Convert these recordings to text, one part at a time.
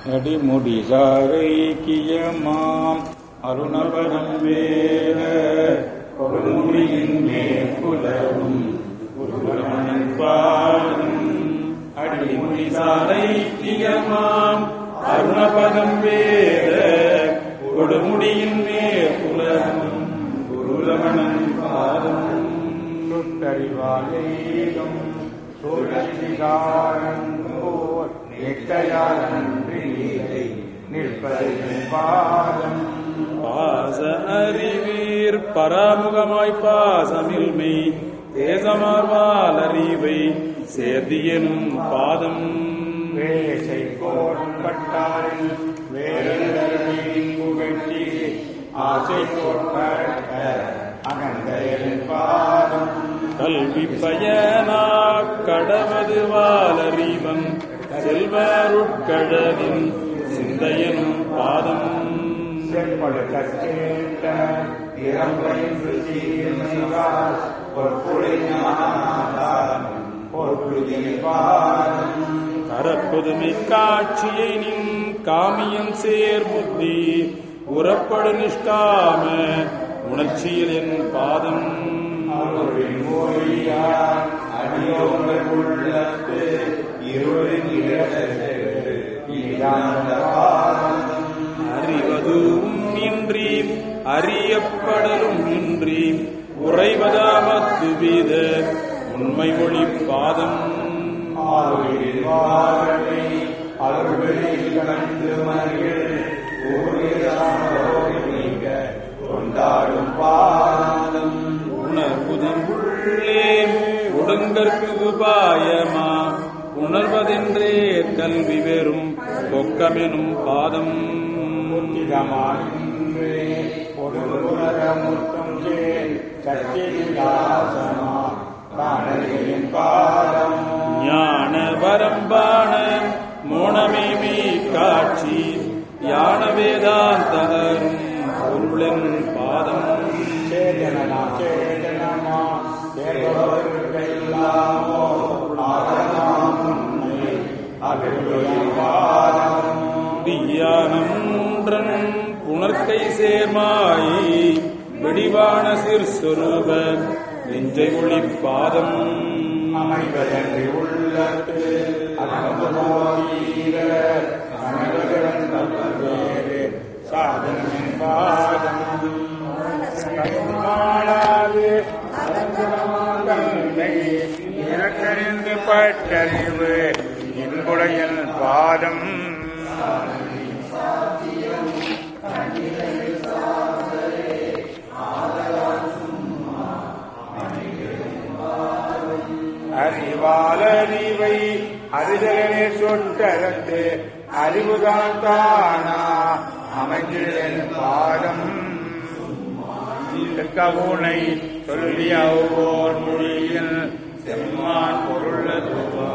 அடிமுடி சாரைக்கியமாம் அருணபரம் வேற கொடுமுடியின் மேற்குலவும் குருவமணன் பாடும் அடிமுடி சாரைக்கியமாம் அருணபதம் வேற கொடுமுடியின் மேற்குலவும் குருலமணன் பாதம் சுட்டறிவாலேதும் சூழலிதாரன் போர் எட்டையாரன்றி நிற்பது பாதம் பாச அறிவீர் பராமுகமாய் பாசமில்மை தேசமார்வால் அறிவை சேர்தியனும் பாதம் வேசை கோட்பட்டாரில் வேறெந்தரின் புகழ்ச்சி ஆசை கோட்பட்ட அகந்தையரின் பாதம் கல்வி பயனா கடவது வாலறிவன் செல்வருட்கழவின் சிந்தையனும் பாதம் செற்படுத்த கேட்ட இறம்பைந்து சீர்மைவார் பொற்புடைஞானாதாரம் பொற்புதில் பாதம் கரப்பொதுமை காட்சியை நின் காமியம் சேர் புத்தி உறப்படு நிஷ்காம உணர்ச்சியில் என் பாதம் அருளின் மொழியார் அடியோங்கள் உள்ளத்து இருளின் இடத்து ஈடான பாதம் அறிவதும் இன்றி அறியப்படலும் இன்றி உறைவதாமத்து வீத உண்மை மொழி பாதம் ஆருளின் வாழ்வை அருள்வெளியில் கலந்து மகிழ் ஊரிலாரோடு நீங்க கொண்டாடும் பாதம் உணர்வுதம் உள்ளே ஒடுங்கற்கு உபாயமா உணர்வதென்றே கல்வி வெறும் பொக்கமெனும் பாதம் இதமானின்றே ஒரு உலகமுட்டும் சேர் சத்தியாசமா காணலின் பாதம் ஞான வரம்பான மோனமேமே காட்சி யான வேதாந்தரும் பொருளின் பாதம் சேதனனா சேதனமா தேவர்களுக்கெல்லாமோ ஆதரனாம் உன்னை அருள்வெளியின் பாதம் தியானமுன்றன் புணர்க்கை சேர்மாயை வெடிவான சிற்சொருப நெஞ்சை ஒளி பாதம் அமைவதன்றி உள்ளத்து அகமதோதீர வேறு சாதனமின் பாதம் கண்மாளாது தன்னை இறக்கறிந்து பட்டறிவு இன்புடையன் பாதம் அறிவாலறிவை அறிதலே சொட்டரத்து அறிவுதான் தானா அமைந்திழன் பாதம் கவுனை சொல்லிய ஓர் மொழியில் செம்மான் பொருளதுவா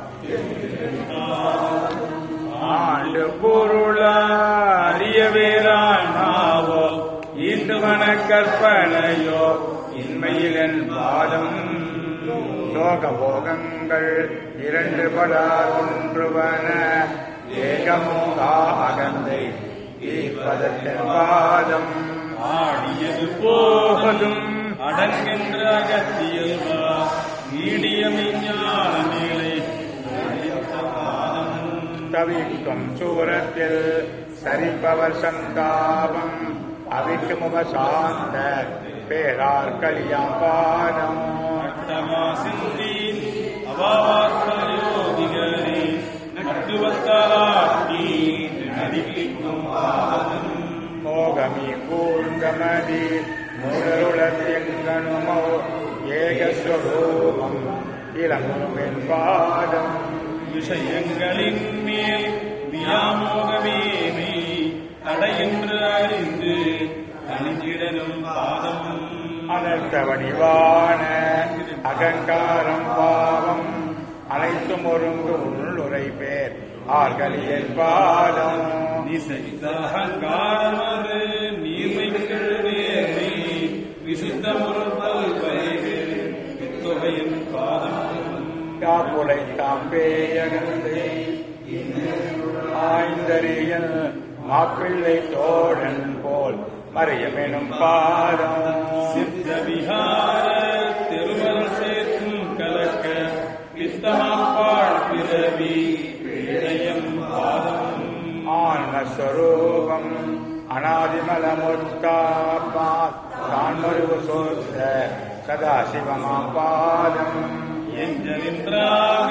ஆண்டு பொருள அறிய வேறானாவோ ஈண்டுவன கற்பனையோ இன்மையிலன் பாதம் லோக போகங்கள் இரண்டு படா ஒன்றுவன ஏகமோகா அகந்தை ஈப்பதத்தின் பாதம் ஆடியது போகதும் அடங்கென்ற அகத்தியல்வா ஈடிய மெய்ஞான மேலை தவிக்கும் சூரத்தில் சரிப்பவர் சந்தாபம் அவிக்கும் உபசாந்த பேரார் கலியாம் பாதம் அட்டமா சிந்தி அவாத்மயோகிகரே நட்டுவத்தாலாட்டி நடிக்கும் பாதம் மோகமி கூர்ந்தமதி முதலுளத்தியங்கனுமோ ஏகஸ்வரூபம் இளமுமின் பாதம் விஷயங்களின் மேல் வியாமோகமேமே தடையென்று அறிந்து தனித்திடனும் பாதம் அனர்த்த வடிவான அகங்காரம் பாவம் அனைத்தும் ஒருங்கு உள்ளுரை பேர் ஆர்கலியல் பாதம் நிசைத்த அகங்காரமது நீர்மைக்கு நேர்மை விசுத்த முருள் பல்வயது வித்தொகையின் பாதம் காப்புலை தாம்பேயகந்தை ஆய்ந்தறியல் மாப்பிள்ளை தோழன் போல் மறியமெனும் பாதம் சித்த விஹார திருமல் சேர்க்கும் கலக்க பித்தமாப்பாள் பிறவி பிழையம் பாதம் ஆன்மஸ்வரூபம் அநாதிமலமுத்தாப்பா தான்மருவு சோத்த சதாசிவமாம் பாதம் எஞ்சலின்றாக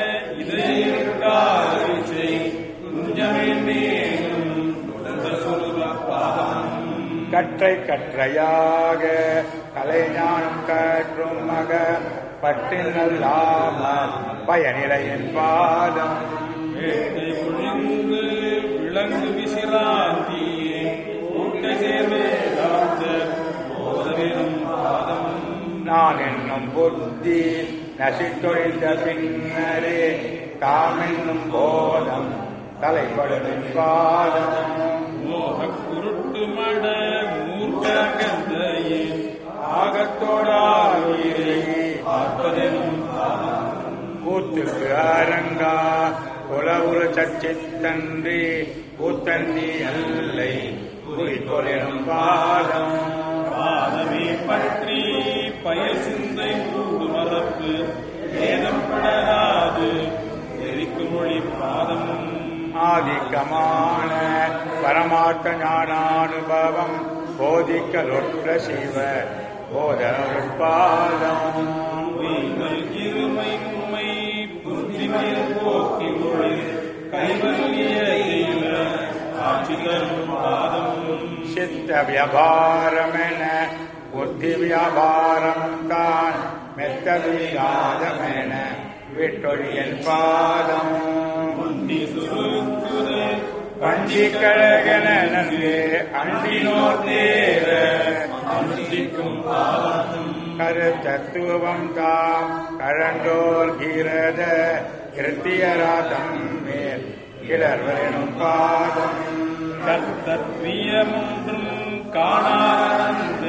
இதயக்காரிசை குஞ்சமேந்தேனும் நுழைந்த சுருள பாதம் கற்றை கற்றையாக கலைஞானம் கற்றும் மக பட்டினல்லாம பயனிலையின் பாதம் வேட்டை ஒழிந்து விளங்கு விசிராந்தியே கூட்ட சேர்வேதாந்த போதவேனும் பாதம் நான் என்னும் புத்தி நசித்தொழிந்த பின்னரே தாமென்னும் போதம் தலைப்படுவின் பாதம் மோகக் குருட்டு மட மூர்க்கந்தையே ஆகத்தோடாகிரை பார்ப்பதெனும் பாதம் கூத்துக்கு அரங்கா குலவுரு சச்சித்தன்றி கூத்தந்தி அல்லை குறிக்கொளிரும் பாதம் பாதமே பற்றி பயல் சிந்தை கூடு மறப்பு ஏதம் படராது எரிக்கு மொழி பாதம் ஆதிக்கமான பரமார்த்த ஞானானுபவம் போதிக்கலொற்ற சிவ போதனருட்பாதம் பொய்கள் இருமை உண்மை புத்தி போக்கி மொழி கைவல்லிய தெய்வ காட்சி தரும் பாதம் சித்த வியாபாரமென புத்தி வியாபாரம் தான் மெத்த வியாதமென விட்டொழியன் பாதம் புத்தி சுருக்குது பஞ்சிக்கழகன நன்றே அண்டினோர் தேர அனுஷ்டிக்கும் பாதம் கருத்தத்துவம் தாம் கழண்டோர் கீரத கிருத்தியராதம் மேல் கிளர்வரெனும் பாதம் கர்த்தத்வியமொன்றும் காணானந்த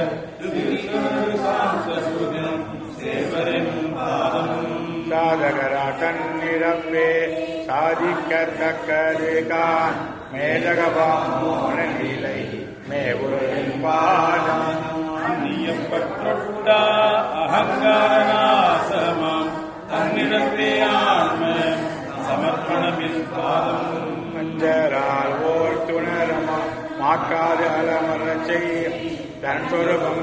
சாந்தசுதம் சேவரெனும் பாதம் சாதகரா தன்னிடப்பே சாதிக்கத்தக்கது கான் மேதகபாமோன நிலை மேவுரின் பாதம் அந்நியப்பற்றொட்டா அகங்காரநாசமாம் தன்னிடத்தே ஆன்ம சமர்ப்பணமின் பாதம் மஞ்சரால் ஓர் துணரமா மாக்காது அலமரச் செய்யும் தன் சொருபம்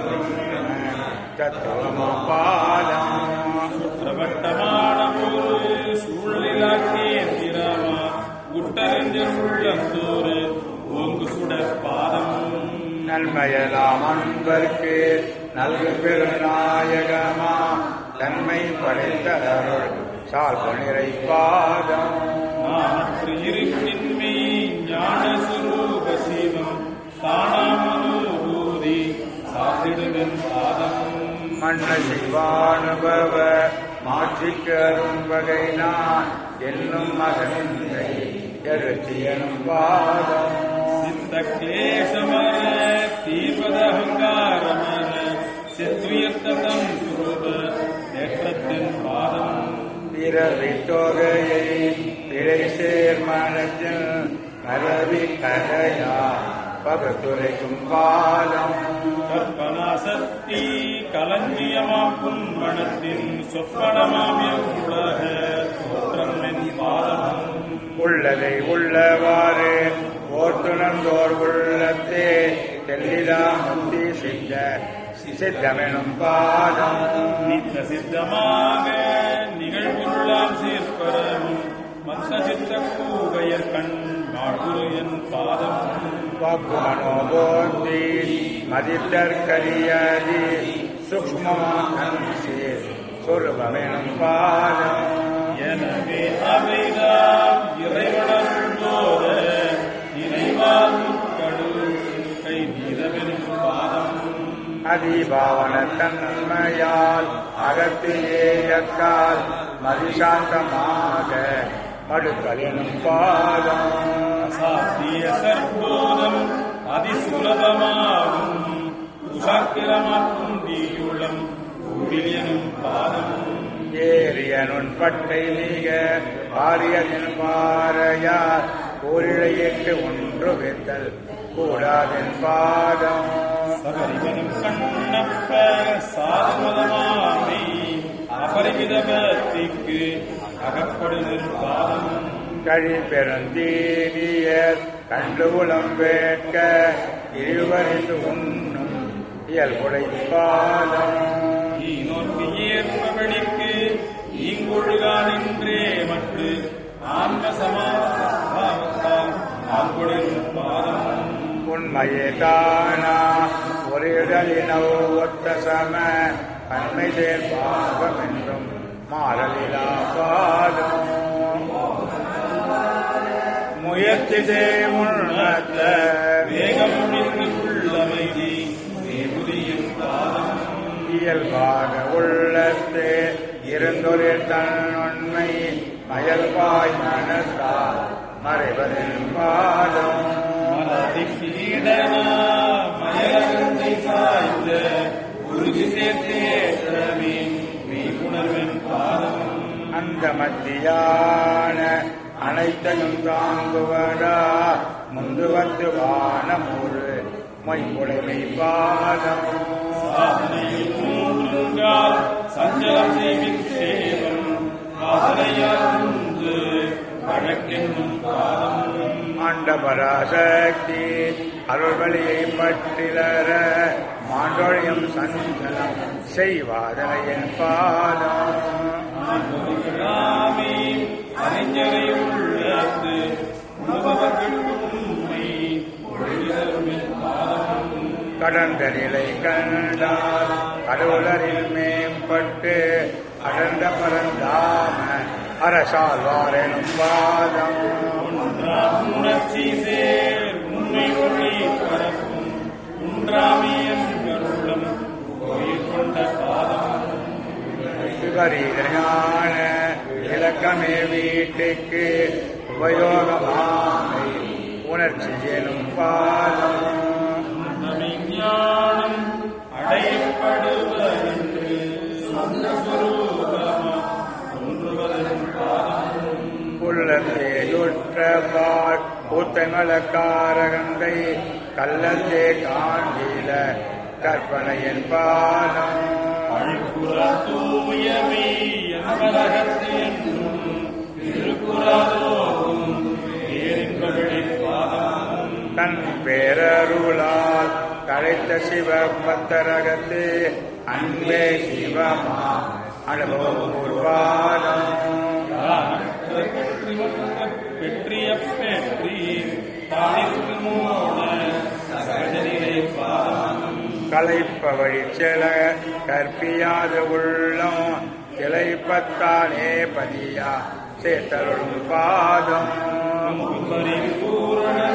தத்துவமா பாதம் பிரவட்டமான ஒரு சூழலிலாக்கேந்திரமா உட்டறிஞர் உள்ளத்தோரு ஓங்கு சுடர் பாதம் நன்மையெல்லாம் அன்பர்க்கு நல்கு பெருநாயகமா தன்மை படைத்தருள் சால் பொன்னிறை பாதம் நாமற்று இருக்கின்மை ஞான சுரூப சிவம் தானாமனூதி சாத்திடுவன் பாதம் மன்ன சிவானுபவ மாற்றிக்கரும் வகை நான் என்னும் மகனின்றை எழுச்சியனும் பாதம் சித்த கிளேசமர தீபதகங்காரமர சித்துயர்த்தம் சுரூப நேற்றத்தின் பாதம் பிறவி தொகையை பிழை சேர்மனத்தில் மரவி கதையா பகத்துரைக்கும் பாதம் கற்பனா சக்தி கலஞ்சியமாக்கும் மனத்தின் சொப்பனமாமிய உலக தோற்றமின் பாதம் உள்ளதை உள்ளவாறு ஓட்டுணர்ந்தோர் உள்ளத்தே தெல்லிதா முத்தி சித்த சித்தமெனும் பாதம் நித்த சித்தமாக நிகழ்வுள்ளாம் சேர்ப்பரமும் மத்த சித்த கூகையர் கண் நாடுரு என் பாதம் வாக்கு மனோபோதி மதித்தற்கரியாதி சூக்மமாகி சொருபமெனும் பாதம் எனவே அவைதாம் இறைவனருள் போத இறைவால் கடு கை நீதமெனும் பாதம் அதிபாவன தன்மையால் அகத்தியேயக்கால் மதிசாந்தமாக மடுக்கலினும் பாதம் அசாத்திய சற்போதம் அதிசுலபமாகும் உசாக்கிரமாக்கும் தீயுளம் ஊழியனும் பாதம் ஏறிய நுண்பட்டை மிக பாரியதின் பாறையார் கூரிழையிட்டு ஒன்று வித்தல் கூடாதென் பாதம் சகரிவனும் கண்ணப்ப சாதமதமாமை அபரிமித பக்திக்கு அகப்படுதல் பாதம் கழி பெருந்தீனிய கண்டு உளம் வேட்க இருவரிந்து உண்ணும் இயல்புடை பாதம் ஈனோர்க்கு ஏற்பவழிக்கு ஈங்கொழுகா நின்றே மற்று ஆன்ம சமாதானத்தால் ஆங்கொழில் பாதம் உண்மையே தானா ஒரு இடலினோ ஒத்த சம அண்மை சேர்பாகம் என்றும் மாறலிலா பாதம் முயற்சி செய்முன்னத்த வேகம் நின்று உள்ளமைதி நேபுதியின் பாதம் இயல்பாக உள்ளத்து இருந்தொரு தன்னுண்மை மயல்பாய் மனத்தால் மறைவதில் பாதம் மலதிப்பீடனா மயலகந்தை சாய்ந்த உறுதி சேர்த்தேற்றமே மெய்ப்புணர்வின் பாதம் அந்த மத்தியான அனைத்தையும் தாங்குவதா முந்து வந்து வானம் ஒரு மொய்புடைமை பாதம் சாதனையில் மூன்றுங்கால் சஞ்சலம் செய்வின் சேவம் காதலையால் உண்டு வழக்கென்னும் பாதம் ஆண்ட பராசக்தி அருள்வழியை பற்றிலர மாண்டொழியும் சஞ்சலம் செய்வாதனையின் பாதம் ராமே அறிஞரை உள்ளது உணவர்கள் உண்மை ஒழிதருமின் பாதம் கடந்த நிலை கண்டால் கடவுளரில் மேம்பட்டு அடர்ந்த பரந்தாம அரசால் வாரெனும் பாதம் ஒன்றாம் உணர்ச்சி சேர் உண்மை ஒளி பரப்பும் உன்றாமியம் கருளம் கோயில் கொண்ட பாதம் விபரீதஞான இலக்கமே வீட்டுக்கு உபயோகமாமை உணர்ச்சி எனும் பாதம் ஞானம் அடையப்படுவதென்று சொந்த சுரூபமா ஒன்றுவதன் பாதம் உள்ளத்தேயுற்ற பாட் கூத்தமலக்காரகந்தை கள்ளத்தே காண்டில கற்பனையின் பாதம் அழிப்புற தூயமை என்பதகத்து என்றும் திருக்குறாதோகும் பேரின்பகளின் பாதம் தன் பேரருளால் கழைத்த சிவ பத்தரகத்து அன்பே சிவமா அனுபவம் உருவாதம் பெற்றிய பெற்றி தானிற்கு மூல சகஜநிலை பாதம் களைப்ப வழிச்செல கற்பியாத உள்ளம் கிளைப்பத்தானே பதியா சேத்தருளும் பாதம் பரிபூரண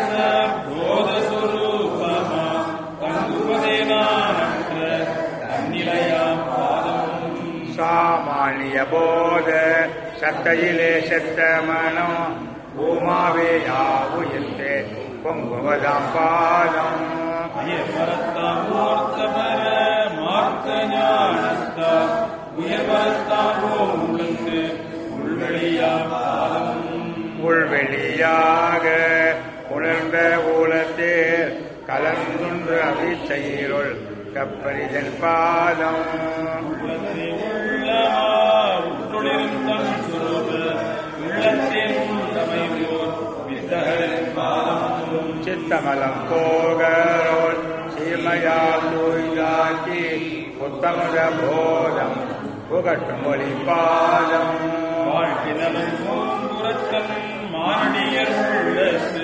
போதஸ்வரூபமா தங்குவதேனானற்ற தன்னிலையா பாதம் சாமானிய போத சத்தையிலே செத்த மனம் பூமாவே யாவுயிர்த்தே பொங்குவதாம் பாதம் அயர்வரத்தாம் ஓர்த்தபர மார்த்த ஞானத்தால் உயர்வரத்தாம் உள்ளந்து உள்வெளியா பாதம் உள்வெளியாக உணர்ந்த ஊலத்தேர் கலந்துன்று அவிச்செயிருள் கப்பரிதன் பாதம் உள்ளத்தை உள்ளமா உட்கொளிரும் தன் சுரூப உள்ளத்தில் உள்ளமைவோர் வித்தகரின் பாதம் சித்தமலம் போகரோல் சீமையால் தூய்தாக்கி உத்தமத போதம் புகட்டு மொழி பாதம் வாழ்வினலும் பூங்குரத்தன் மானடியர் உள்ளத்து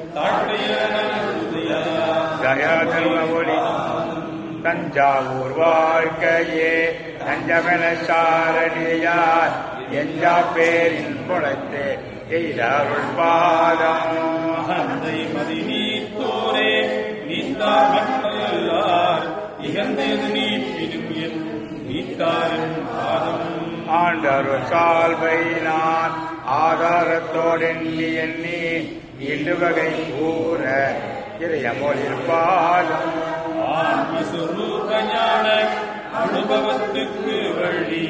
தாழ்வையா தயாதர்ம ஒளி தஞ்சாவூர் வாழ்க்கையே தஞ்சமென சாரணியார் எஞ்சா பேரின் குளத்தே எய்தாருள் பாதம் அகந்தை மதி நீத்தோரே நீத்தார் மக்களார் இகந்தது நீப்பிடும் என் நீத்தாரின் பாதம் ஆண்டருள் சால்வை நான் ஆதாரத்தோடெண்ணி எண்ணி இன்று வகை கூற இதயமொழில் பாதம் ஆன்மஸ்வரூப ஞான அனுபவத்துக்கு வழி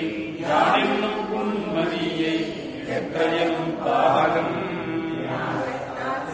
யானென்னும் உண்மதியை எத்தையும் பாதம்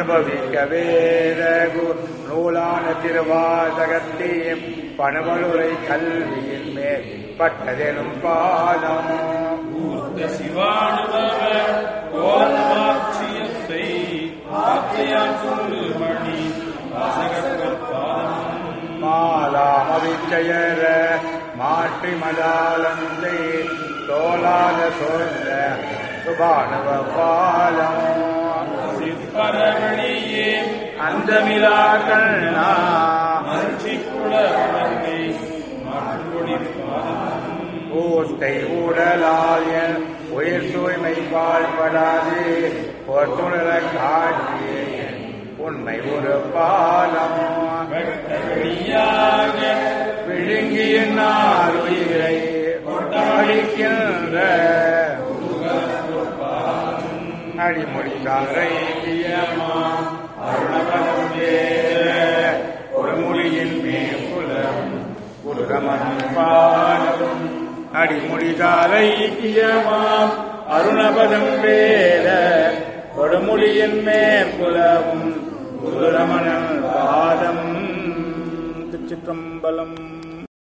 அனுபவிக்க வேதகு நூலான திருவாசகத்தையும் பணவலுரை கல்வியின் மேல் பட்டதெனும் பாதம் ஊர்த்த சிவானுபவ கோலமாட்சியத்தை ஆத்தையான் சொல்லு மணி வாசகர் பாதம் மாலாமவிச்சயர மாற்றி மதாலந்தை தோலாத சொல்ல சுபானுவ பாலம் சிற்பரவழியே அந்தமிலா கண்ணா மர்ச்சிக்குள வழங்கை மாற்றுவொளி பாதம் ஊட்டை ஊடலாய உயிர் தூய்மை பாழ்படாது பொறுத்துணர காட்சிய உண்மை ஒரு பாலம் வெட்டவெளியாக விழுங்கிய நாள் உயிரை அழிக்கின்ற அடிமொழி காரைக்கியமா அருணபதம் வேற ஒரு மொழியின் மேற்குலம் ஒரு ரமணன் பாலம் அடிமொழி காரைக்கியமாம் அருணபதம் வேற கொடுமொழியின் மேற்குலவும் குருரமணன் பாதம் திருச்சிற்றம்பலம்